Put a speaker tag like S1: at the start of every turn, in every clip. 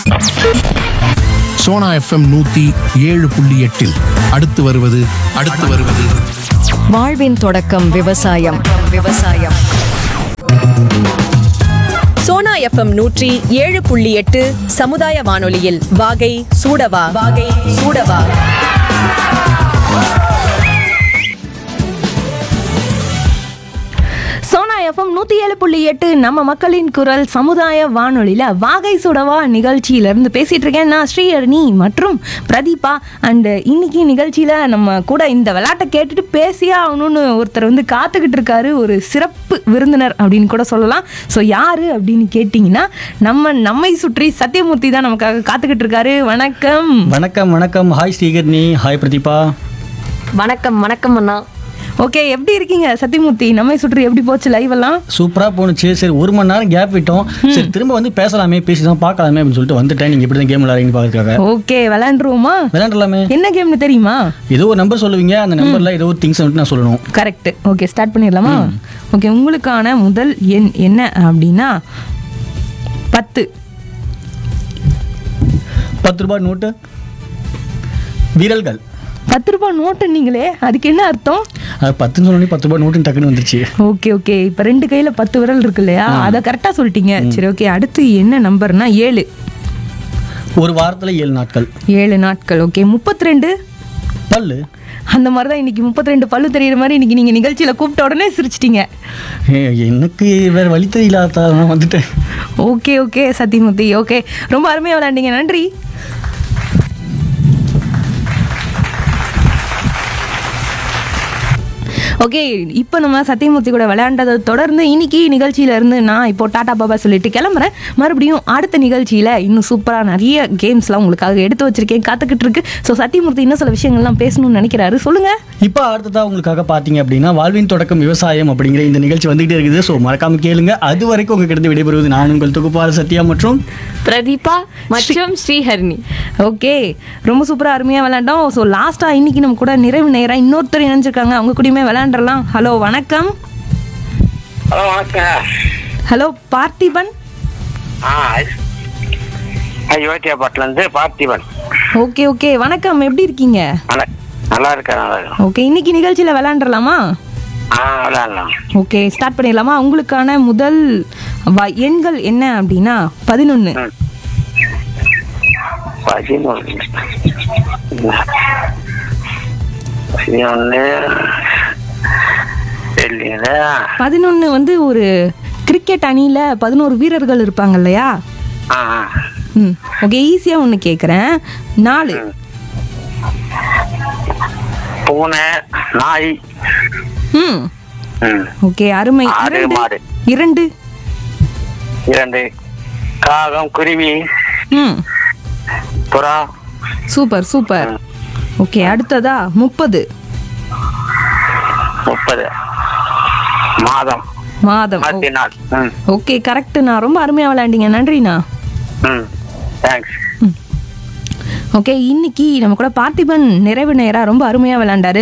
S1: Sona FM நூத்தி ஏழு புள்ளி எட்டில் அடுத்து வருவது அடுத்து வருவது
S2: வாழ்வின் தொடக்கம் விவசாயம் விவசாயம்
S3: சோனா எஃப்எம் நூற்றி ஏழு புள்ளி எட்டு சமுதாய வானொலியில் வாகை சூடவா வாகை சூடவா
S4: சோனா எஃப்எம் நூற்றி ஏழு புள்ளி எட்டு நம்ம மக்களின் குரல் சமுதாய வானொலியில் வாகை சுடவா நிகழ்ச்சியிலேருந்து பேசிகிட்டு இருக்கேன் நான் ஸ்ரீஹரணி மற்றும் பிரதீபா அண்டு இன்னைக்கு நிகழ்ச்சியில் நம்ம கூட இந்த விளையாட்டை கேட்டுட்டு பேசியே ஆகணும்னு ஒருத்தர் வந்து காத்துக்கிட்டு இருக்காரு ஒரு சிறப்பு விருந்தினர் அப்படின்னு கூட சொல்லலாம் ஸோ யார் அப்படின்னு கேட்டிங்கன்னா நம்ம நம்மை சுற்றி சத்யமூர்த்தி தான் நமக்காக காத்துக்கிட்டு இருக்காரு வணக்கம்
S5: வணக்கம் வணக்கம் ஹாய் ஸ்ரீகர்ணி ஹாய் பிரதீபா
S2: வணக்கம் வணக்கம் அண்ணா
S4: ஓகே எப்படி இருக்கீங்க சத்யமூர்த்தி நம்மை சுற்றி எப்படி போச்சு லைவ் எல்லாம்
S5: சூப்பராக போணுச்சு சரி ஒரு மணி நேரம் கேப் விட்டோம் சரி திரும்ப வந்து பேசலாமே பேசி தான் பார்க்கலாமே அப்படின்னு சொல்லிட்டு வந்துட்டேன் நீங்கள் இப்படி தான் கேம் விளையாடுறீங்கன்னு பார்க்கறதுக்காக
S4: ஓகே விளையாண்டுருவோமா
S5: விளையாடலாமே
S4: என்ன கேம்னு தெரியுமா
S5: ஏதோ ஒரு நம்பர் சொல்லுவீங்க அந்த நம்பரில் ஏதோ ஒரு திங்ஸ் வந்துட்டு நான் சொல்லணும்
S4: கரெக்ட் ஓகே ஸ்டார்ட் பண்ணிடலாமா ஓகே உங்களுக்கான முதல் எண் என்ன அப்படின்னா பத்து
S5: பத்து ரூபாய் நோட்டு வீரல்கள்
S4: பத்து ரூபாய் நோட்டு நீங்களே அதுக்கு என்ன அர்த்தம்
S5: அது பத்துன்னு சொல்லி பத்து ரூபாய் நோட்டுன்னு டக்குன்னு வந்துருச்சு
S4: ஓகே ஓகே இப்போ ரெண்டு கையில் பத்து விரல் இருக்கு இல்லையா அதை கரெக்டாக சொல்லிட்டீங்க சரி ஓகே அடுத்து என்ன நம்பர்னா ஏழு
S5: ஒரு வாரத்தில் ஏழு நாட்கள்
S4: ஏழு நாட்கள் ஓகே முப்பத்தி ரெண்டு
S5: பல்லு
S4: அந்த மாதிரி தான் இன்னைக்கு முப்பத்தி ரெண்டு பல்லு தெரியுற மாதிரி இன்னைக்கு நீங்கள் நிகழ்ச்சியில் கூப்பிட்ட உடனே சிரிச்சிட்டீங்க
S5: ஏ, எனக்கு வேற வழி தெரியல அதான் நான் வந்துட்டேன்
S4: ஓகே ஓகே சத்யமூர்த்தி ஓகே ரொம்ப அருமையாக விளையாண்டீங்க நன்றி ஓகே இப்போ நம்ம சத்யமூர்த்தி கூட விளையாண்டதை தொடர்ந்து இன்னைக்கு நிகழ்ச்சியில இருந்து நான் இப்போ டாடா பாபா சொல்லிட்டு கிளம்புறேன் மறுபடியும் அடுத்த நிகழ்ச்சியில் இன்னும் சூப்பராக நிறைய கேம்ஸ்லாம் உங்களுக்காக எடுத்து வச்சிருக்கேன் காத்துக்கிட்டு இருக்கு ஸோ சத்யமூர்த்தி இன்னும் சில விஷயங்கள்லாம் பேசணும்னு நினைக்கிறாரு சொல்லுங்க
S5: இப்போ அடுத்ததா உங்களுக்காக பார்த்தீங்க அப்படின்னா வாழ்வின் தொடக்கம் விவசாயம் அப்படிங்கிற இந்த நிகழ்ச்சி வந்துகிட்டே இருக்குது ஸோ மறக்காம கேளுங்க அது வரைக்கும் உங்ககிட்ட விடைபெறுவது நான் உங்கள் தொகுப்பாளர் சத்யா மற்றும்
S2: பிரதீபா மற்றும் ஸ்ரீஹரணி
S4: ஓகே ரொம்ப சூப்பராக அருமையாக விளையாண்டோம் ஸோ லாஸ்ட்டாக இன்னைக்கு நம்ம கூட நிறைவு நேரம் இன்னொருத்தர் இணைஞ்சிருக்காங்க அவங்க கூடயுமே விளையாண்டுறலாம் ஹலோ வணக்கம்
S6: ஹலோ வணக்கம்
S4: ஹலோ பார்த்திபன்
S6: ஆ அயோத்தியாபாட்டிலேருந்து பார்த்திபன்
S4: ஓகே ஓகே வணக்கம் எப்படி இருக்கீங்க
S6: நல்லா நல்லா இருக்கேன் நல்லா இருக்கேன்
S4: ஓகே இன்னைக்கு நிகழ்ச்சியில் விளையாண்டுறலாமா
S6: ஆ விளையாடலாம்
S4: ஓகே ஸ்டார்ட் பண்ணிடலாமா உங்களுக்கான முதல் வ- எண்கள் என்ன அப்படின்னா பதினொன்று
S6: பதினொன்று பதினொன்று இல்லைங்களா
S4: பதினொன்று வந்து ஒரு கிரிக்கெட் அணியில் பதினோரு வீரர்கள் இருப்பாங்க இல்லையா
S6: ஆ ஆ.
S4: ம் ஓகே ஈஸியாக ஒன்று கேட்குறேன் நாலு
S6: பூனை நாய்
S4: ம்
S6: ம்
S4: ஓகே அருமை
S6: ஆடு,
S4: இரண்டு
S6: மாடு.
S4: இரண்டு
S6: இரண்டு காகம் குருவி
S4: ம்
S6: புறா
S4: சூப்பர் சூப்பர் ஓகே அடுத்ததா முப்பது
S6: முப்பது மாதம்
S4: மாதம்
S6: மத்தி நாள் ம்
S4: ஓகே கரெக்டுண்ணா ரொம்ப அருமையாக விளையாண்டீங்க நன்றிண்ணா
S6: ம் தேங்க்ஸ்
S4: ஓகே இன்னைக்கு நம்ம கூட பார்த்திபன் நிறைவு நேரா ரொம்ப அருமையாக விளையாண்டாரு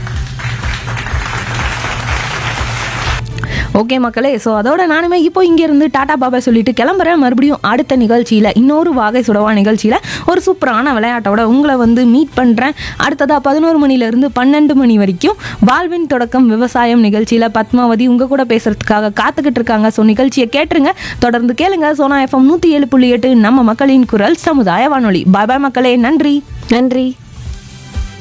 S4: ஓகே மக்களே ஸோ அதோட நானுமே இப்போ இங்கேருந்து டாடா பாபா சொல்லிட்டு கிளம்புறேன் மறுபடியும் அடுத்த நிகழ்ச்சியில் இன்னொரு வாகை சுடவா நிகழ்ச்சியில் ஒரு சூப்பரான விளையாட்டோட உங்களை வந்து மீட் பண்ணுறேன் அடுத்ததாக பதினோரு மணிலேருந்து பன்னெண்டு மணி வரைக்கும் வாழ்வின் தொடக்கம் விவசாயம் நிகழ்ச்சியில் பத்மாவதி உங்கள் கூட பேசுகிறதுக்காக காத்துக்கிட்டு இருக்காங்க ஸோ நிகழ்ச்சியை கேட்டுருங்க தொடர்ந்து கேளுங்க சோனா எஃப்எம் நூற்றி ஏழு புள்ளி எட்டு நம்ம மக்களின் குரல் சமுதாய வானொலி பாய் பாய் மக்களே நன்றி
S2: நன்றி